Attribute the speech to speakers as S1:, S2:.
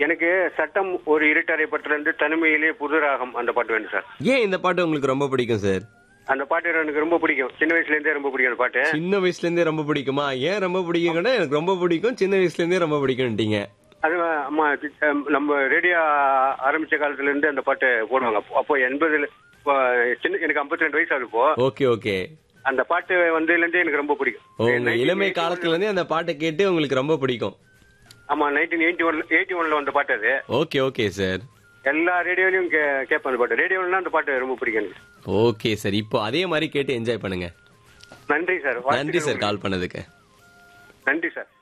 S1: எனக்கு சட்டம் ஒரு இருட்டறை பட்டிலிருந்து தனிமையிலே புதுராகம் அந்த பாட்டு வேணும் சார்
S2: ஏன் இந்த பாட்டு உங்களுக்கு ரொம்ப பிடிக்கும் சார்
S1: அந்த பாட்டு எனக்கு ரொம்ப பிடிக்கும் சின்ன வயசுல இருந்தே ரொம்ப பிடிக்கும் அந்த பாட்டு
S2: சின்ன வயசுல இருந்தே ரொம்ப பிடிக்குமா ஏன் ரொம்ப பிடிக்கும்னா எனக்கு ரொம்ப பிடிக்கும் சின்ன வயசுல இருந்தே ரொம்ப பிடிக்கும்ட்டீங்க
S1: அது அம்மா இது, அஹ், நம்ம ரேடியோ ஆரம்பிச்ச காலத்துல இருந்து அந்த பாட்டு போடுவாங்க அப்போ- அப்போ எண்பதுல இப்போ சின்ன எனக்கு 52 ரெண்டு வயசு ஆகுது இப்போ
S2: ஓகே ஓகே
S1: அந்த பாட்டு வந்ததுல இருந்தே எனக்கு ரொம்ப பிடிக்கும்
S2: உங்க இளமை காலத்துல இருந்தே அந்த பாட்டை கேட்டு உங்களுக்கு ரொம்ப பிடிக்கும்
S1: ஆமா நைன்டீன் எயிட்டி ஒன் எயிட்டி ஒன்ல வந்த பாட்டு அது
S2: ஓகே ஓகே சார்
S1: எல்லா ரேடியோலயும் கே- கேட்பேன் அந்த பாட்டு ரேடியோலாம் அந்த பாட்டு ரொம்ப பிடிக்கும் எனக்கு
S2: ஓகே சார் இப்போ அதே மாதிரி கேட்டு என்ஜாய் பண்ணுங்க
S1: நன்றி சார்
S2: நன்றி சார் கால் பண்ணதுக்கு
S1: நன்றி சார்